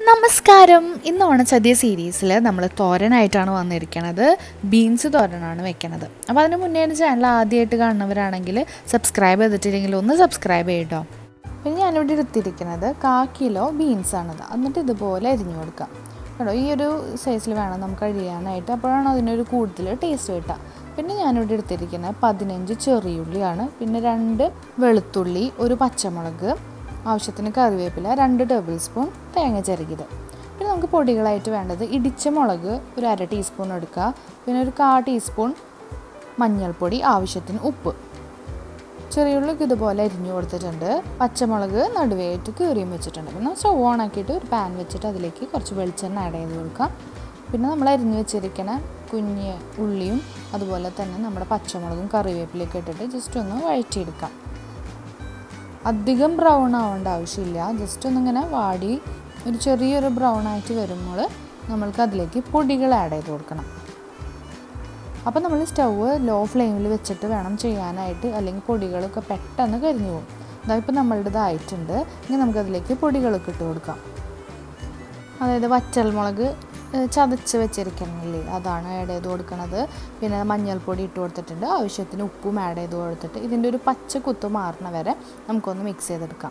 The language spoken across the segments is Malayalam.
നമസ്കാരം ഇന്ന് ഓണസദ്യ സീരീസിൽ നമ്മൾ തോരനായിട്ടാണ് വന്നിരിക്കുന്നത് ബീൻസ് തോരനാണ് വെക്കണത് അപ്പോൾ അതിന് മുന്നേ എൻ്റെ ചാനൽ ആദ്യമായിട്ട് കാണുന്നവരാണെങ്കിൽ സബ്സ്ക്രൈബ് ചെയ്തിട്ടില്ലെങ്കിൽ ഒന്ന് സബ്സ്ക്രൈബ് ചെയ്യട്ടോ പിന്നെ ഞാനിവിടെ എടുത്തിരിക്കുന്നത് കാ കിലോ ബീൻസാണത് എന്നിട്ട് ഇതുപോലെ അരിഞ്ഞു കൊടുക്കാം കേട്ടോ ഈ ഒരു സൈസിൽ വേണം നമുക്ക് അഴിയാനായിട്ട് അപ്പോഴാണ് അതിനൊരു കൂടുതൽ ടേസ്റ്റ് കിട്ടുക പിന്നെ ഞാനിവിടെ എടുത്തിരിക്കുന്നത് പതിനഞ്ച് ചെറിയുള്ളിയാണ് പിന്നെ രണ്ട് വെളുത്തുള്ളി ഒരു പച്ചമുളക് ആവശ്യത്തിന് കറിവേപ്പില രണ്ട് ടേബിൾ സ്പൂൺ തേങ്ങ ചിരകിയത് പിന്നെ നമുക്ക് പൊടികളായിട്ട് വേണ്ടത് ഇടിച്ച മുളക് ഒരു അര ടീസ്പൂൺ എടുക്കുക പിന്നെ ഒരു കാ ടീസ്പൂൺ മഞ്ഞൾപ്പൊടി ആവശ്യത്തിന് ഉപ്പ് ചെറിയുള്ളിക്ക് ഇതുപോലെ അരിഞ്ഞു കൊടുത്തിട്ടുണ്ട് പച്ചമുളക് നടുവേറ്റ് കീറിയും വെച്ചിട്ടുണ്ട് പിന്നെ സ്റ്റവ് ഓൺ ആക്കിയിട്ട് ഒരു പാൻ വെച്ചിട്ട് അതിലേക്ക് കുറച്ച് വെളിച്ചെണ്ണ ആഡ് ചെയ്ത് കൊടുക്കാം പിന്നെ നമ്മൾ അരിഞ്ഞു വെച്ചിരിക്കുന്ന കുഞ്ഞ് ഉള്ളിയും അതുപോലെ തന്നെ നമ്മുടെ പച്ചമുളകും കറിവേപ്പിലൊക്കെ ഇട്ടിട്ട് ജസ്റ്റ് ഒന്ന് വഴറ്റിയെടുക്കാം അധികം ബ്രൗൺ ആവേണ്ട ആവശ്യമില്ല ജസ്റ്റ് ഒന്നിങ്ങനെ വാടി ഒരു ചെറിയൊരു ബ്രൗൺ ആയിട്ട് വരുമ്പോൾ നമ്മൾക്ക് അതിലേക്ക് പൊടികൾ ആഡ് ചെയ്ത് കൊടുക്കണം അപ്പോൾ നമ്മൾ സ്റ്റൗവ് ലോ ഫ്ലെയിമിൽ വെച്ചിട്ട് വേണം ചെയ്യാനായിട്ട് അല്ലെങ്കിൽ പൊടികളൊക്കെ പെട്ടെന്ന് കരിഞ്ഞു പോകും അതായത് നമ്മളുടേതായിട്ടുണ്ട് ഇനി നമുക്കതിലേക്ക് പൊടികളൊക്കെ ഇട്ട് കൊടുക്കാം അതായത് വറ്റൽമുളക് ചതച്ച് വെച്ചിരിക്കണില്ലേ അതാണ് ആഡ് ചെയ്ത് കൊടുക്കുന്നത് പിന്നെ മഞ്ഞൾപ്പൊടി ഇട്ട് കൊടുത്തിട്ടുണ്ട് ആവശ്യത്തിന് ഉപ്പും ആഡ് ചെയ്ത് കൊടുത്തിട്ട് ഇതിൻ്റെ ഒരു പച്ച കുത്ത് മാറണ വരെ നമുക്കൊന്ന് മിക്സ് ചെയ്തെടുക്കാം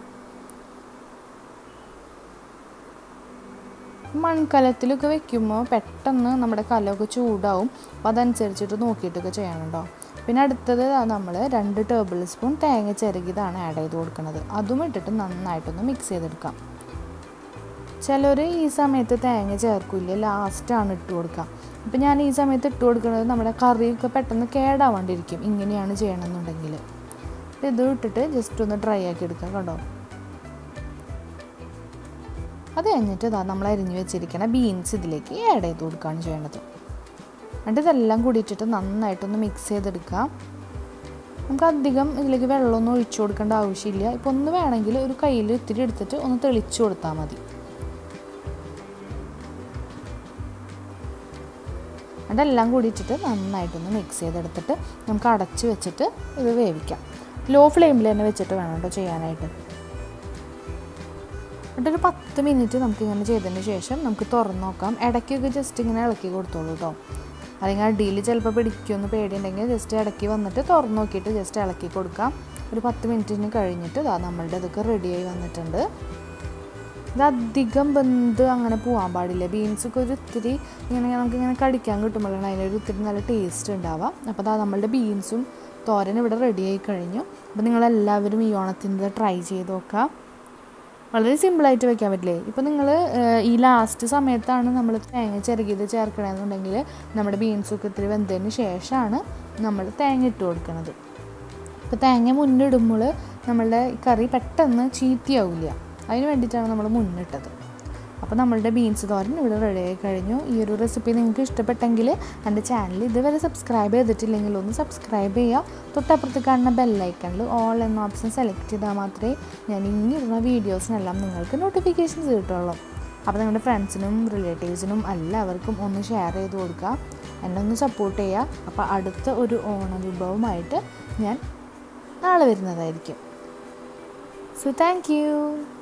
മൺകലത്തിലൊക്കെ വെക്കുമ്പോൾ പെട്ടെന്ന് നമ്മുടെ കലമൊക്കെ ചൂടാവും അപ്പോൾ അതനുസരിച്ചിട്ട് നോക്കിയിട്ടൊക്കെ ചെയ്യണം കേട്ടോ പിന്നെ അടുത്തത് നമ്മൾ രണ്ട് ടേബിൾ സ്പൂൺ തേങ്ങ ചിരകിയതാണ് ആഡ് ചെയ്ത് കൊടുക്കുന്നത് അതും ഇട്ടിട്ട് നന്നായിട്ടൊന്ന് മിക്സ് ചെയ്തെടുക്കാം ചിലർ ഈ സമയത്ത് തേങ്ങ ചേർക്കില്ല ലാസ്റ്റാണ് ഇട്ട് കൊടുക്കുക അപ്പം ഞാൻ ഈ സമയത്ത് ഇട്ട് കൊടുക്കുന്നത് നമ്മുടെ കറിയൊക്കെ പെട്ടെന്ന് കേടാവാണ്ടിരിക്കും ഇങ്ങനെയാണ് ചെയ്യണമെന്നുണ്ടെങ്കിൽ ഇത് ഇട്ടിട്ട് ജസ്റ്റ് ഒന്ന് ഡ്രൈ ആക്കി എടുക്കാം കേട്ടോ അത് കഴിഞ്ഞിട്ട് ഇതാ നമ്മൾ അരിഞ്ഞ് വെച്ചിരിക്കുന്ന ബീൻസ് ഇതിലേക്ക് ആഡ് ചെയ്ത് കൊടുക്കുകയാണ് ചെയ്യേണ്ടത് എന്നിട്ട് ഇതെല്ലാം കൂടിയിട്ടിട്ട് നന്നായിട്ടൊന്ന് മിക്സ് ചെയ്തെടുക്കാം നമുക്ക് അധികം ഇതിലേക്ക് വെള്ളമൊന്നും ഒഴിച്ചു കൊടുക്കേണ്ട ആവശ്യമില്ല ഇപ്പോൾ ഒന്ന് വേണമെങ്കിൽ ഒരു കയ്യിൽ ഇത്തിരി എടുത്തിട്ട് ഒന്ന് തെളിച്ചു കൊടുത്താൽ മതി അതെല്ലാം കൂടി ഇട്ടിട്ട് നന്നായിട്ടൊന്ന് മിക്സ് ചെയ്തെടുത്തിട്ട് നമുക്ക് അടച്ച് വെച്ചിട്ട് ഇത് വേവിക്കാം ലോ ഫ്ലെയിമിൽ തന്നെ വെച്ചിട്ട് വേണം കേട്ടോ ചെയ്യാനായിട്ട് എന്നിട്ടൊരു പത്ത് മിനിറ്റ് നമുക്ക് ഇങ്ങനെ ചെയ്തതിന് ശേഷം നമുക്ക് തുറന്ന് നോക്കാം ഇടയ്ക്കൊക്കെ ജസ്റ്റ് ഇങ്ങനെ ഇളക്കി കൊടുത്തോളൂ കേട്ടോ അല്ലെങ്കിൽ അടിയിൽ ചിലപ്പോൾ പിടിക്കുമെന്ന് പേടിയുണ്ടെങ്കിൽ ജസ്റ്റ് ഇടയ്ക്ക് വന്നിട്ട് തുറന്ന് നോക്കിയിട്ട് ജസ്റ്റ് ഇളക്കി കൊടുക്കാം ഒരു പത്ത് മിനിറ്റിന് കഴിഞ്ഞിട്ട് ഇതാ നമ്മളുടെ ഇതൊക്കെ റെഡിയായി വന്നിട്ടുണ്ട് ഇത് അധികം ബന്ധ് അങ്ങനെ പോകാൻ പാടില്ല ബീൻസൊക്കെ ഒരു ഇത്തിരി ഇങ്ങനെ നമുക്ക് ഇങ്ങനെ കടിക്കാൻ കിട്ടുമ്പോഴാണ് അതിനൊരു ഇത്തിരി നല്ല ടേസ്റ്റ് ഉണ്ടാവുക അപ്പോൾ അതാ നമ്മളുടെ ബീൻസും തോരൻ ഇവിടെ റെഡി ആയി കഴിഞ്ഞു അപ്പോൾ നിങ്ങളെല്ലാവരും ഈ ഓണത്തിൻ്റെ ട്രൈ ചെയ്ത് നോക്കാം വളരെ സിമ്പിളായിട്ട് വെക്കാൻ പറ്റില്ലേ ഇപ്പോൾ നിങ്ങൾ ഈ ലാസ്റ്റ് സമയത്താണ് നമ്മൾ തേങ്ങ ചിരകിയത് ചേർക്കണമെന്നുണ്ടെങ്കിൽ നമ്മുടെ ബീൻസൊക്കെ ഇത്തിരി വെന്തതിന് ശേഷമാണ് നമ്മൾ തേങ്ങ ഇട്ട് കൊടുക്കുന്നത് ഇപ്പോൾ തേങ്ങ മുന്നിടുമ്പോൾ നമ്മളുടെ കറി പെട്ടെന്ന് ചീത്തയാവില്ല അതിന് വേണ്ടിയിട്ടാണ് നമ്മൾ മുന്നിട്ടത് അപ്പോൾ നമ്മളുടെ ബീൻസ് തോരൻ ഇവിടെ റെഡി ആയി കഴിഞ്ഞു ഈ ഒരു റെസിപ്പി നിങ്ങൾക്ക് ഇഷ്ടപ്പെട്ടെങ്കിൽ എൻ്റെ ചാനൽ ഇതുവരെ സബ്സ്ക്രൈബ് ചെയ്തിട്ടില്ലെങ്കിൽ ഒന്ന് സബ്സ്ക്രൈബ് ചെയ്യുക തൊട്ടപ്പുറത്ത് കാണുന്ന ബെല്ലൈക്കണിൽ ഓൾ എന്ന ഓപ്ഷൻ സെലക്ട് ചെയ്താൽ മാത്രമേ ഞാൻ ഇനി ഇടുന്ന വീഡിയോസിനെല്ലാം നിങ്ങൾക്ക് നോട്ടിഫിക്കേഷൻസ് കിട്ടുള്ളൂ അപ്പോൾ നിങ്ങളുടെ ഫ്രണ്ട്സിനും റിലേറ്റീവ്സിനും എല്ലാവർക്കും ഒന്ന് ഷെയർ ചെയ്ത് കൊടുക്കുക എന്നെ ഒന്ന് സപ്പോർട്ട് ചെയ്യുക അപ്പോൾ അടുത്ത ഒരു ഓണവിഭവമായിട്ട് ഞാൻ നാളെ വരുന്നതായിരിക്കും സോ താങ്ക് യു